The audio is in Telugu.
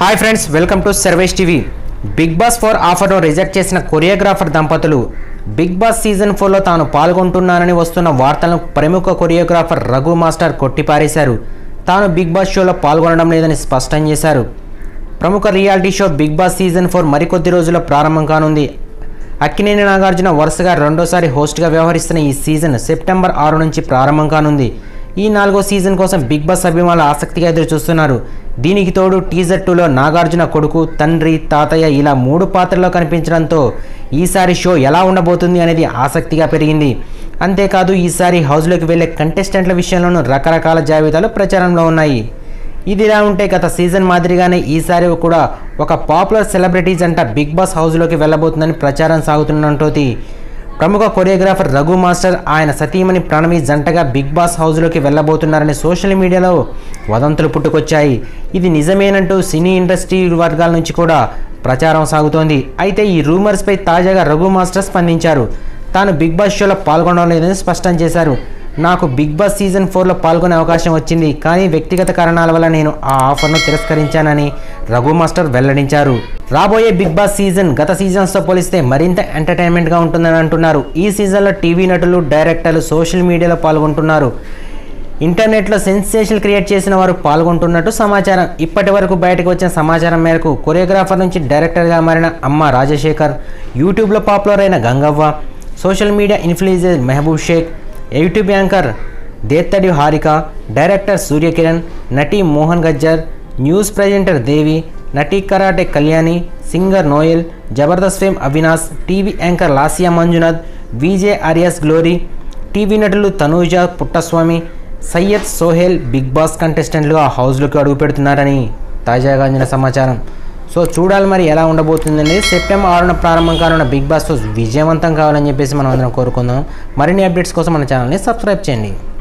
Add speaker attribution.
Speaker 1: hi friends welcome to Sarvesh TV Bigg Boss four ఆఫర్ను రిజెక్ట్ చేసిన కొరియోగ్రాఫర్ దంపతులు బిగ్ బాస్ సీజన్ ఫోర్లో తాను పాల్గొంటున్నానని వస్తున్న వార్తలను ప్రముఖ కొరియోగ్రాఫర్ రఘు మాస్టర్ కొట్టిపారేశారు తాను బిగ్ బాస్ షోలో పాల్గొనడం లేదని స్పష్టం చేశారు ప్రముఖ reality show Bigg Boss season four మరికొద్ది రోజుల్లో ప్రారంభం కానుంది అక్కినేని నాగార్జున వరుసగా రెండోసారి హోస్ట్గా వ్యవహరిస్తున్న ఈ సీజన్ సెప్టెంబర్ ఆరు నుంచి ప్రారంభం కానుంది ఈ నాలుగో సీజన్ కోసం బిగ్ బాస్ అభిమానులు ఆసక్తిగా ఎదురు చూస్తున్నారు దీనికి తోడు టీజర్ టూలో నాగార్జున కొడుకు తండ్రి తాతయ్య ఇలా మూడు పాత్రల్లో కనిపించడంతో ఈసారి షో ఎలా ఉండబోతుంది అనేది ఆసక్తిగా పెరిగింది అంతేకాదు ఈసారి హౌస్లోకి వెళ్లే కంటెస్టెంట్ల విషయంలోనూ రకరకాల జాబితాలు ప్రచారంలో ఉన్నాయి ఇది ఇలా ఉంటే గత సీజన్ మాదిరిగానే ఈసారి కూడా ఒక పాపులర్ సెలబ్రిటీస్ అంట బిగ్ బాస్ హౌస్లోకి వెళ్ళబోతుందని ప్రచారం సాగుతున్నట్టు ప్రముఖ కొరియోగ్రాఫర్ రఘు మాస్టర్ ఆయన సతీమణి ప్రణవి జంటగా బిగ్ బాస్ హౌస్లోకి వెళ్ళబోతున్నారని సోషల్ మీడియాలో వదంతులు పుట్టుకొచ్చాయి ఇది నిజమేనంటూ సినీ ఇండస్ట్రీ వర్గాల నుంచి కూడా ప్రచారం సాగుతోంది అయితే ఈ రూమర్స్పై తాజాగా రఘు మాస్టర్ స్పందించారు తాను బిగ్ బాస్ షోలో పాల్గొనడం లేదని స్పష్టం చేశారు నాకు బిగ్ బాస్ సీజన్ ఫోర్లో పాల్గొనే అవకాశం వచ్చింది కానీ వ్యక్తిగత కారణాల వల్ల నేను ఆ ఆఫర్ను తిరస్కరించానని రఘు మాస్టర్ వెల్లడించారు రాబోయే బిగ్ బాస్ సీజన్ గత సీజన్స్తో పోలిస్తే మరింత ఎంటర్టైన్మెంట్గా ఉంటుందని అంటున్నారు ఈ సీజన్లో టీవీ నటులు డైరెక్టర్లు సోషల్ మీడియాలో పాల్గొంటున్నారు ఇంటర్నెట్లో సెన్సేషన్ క్రియేట్ చేసిన వారు పాల్గొంటున్నట్టు సమాచారం ఇప్పటి వరకు బయటకు వచ్చిన సమాచారం మేరకు కొరియోగ్రాఫర్ నుంచి డైరెక్టర్గా మారిన అమ్మ రాజశేఖర్ యూట్యూబ్లో పాపులర్ అయిన Gangavva social media influencer Mehboob Shaikh YouTube anchor Dethadi Harika director Suryakiran నటి మోహన్ గజ్జర్ న్యూస్ ప్రజెంటర్ దేవి నటి karate Kalyani singer Noel Jabardasth fame Avinash TV anchor Lasya Manjunath VJ Ariyana Glory TV నటులు తనూజ పుట్టస్వామి సయ్యద్ సోహెల్ బిగ్ బాస్ కంటెస్టెంట్లుగా హౌస్లోకి అడుగు పెడుతున్నారని తాజాగా అందిన సమాచారం సో చూడాలి మరి ఎలా ఉండబోతుందండి సెప్టెంబర్ ఆరున ప్రారంభం కానున్న బిగ్ బాస్ విజయవంతం కావాలని చెప్పేసి మనం అందరం కోరుకుందాం మరిన్ని అప్డేట్స్ కోసం మన ఛానల్ని సబ్స్క్రైబ్ చేయండి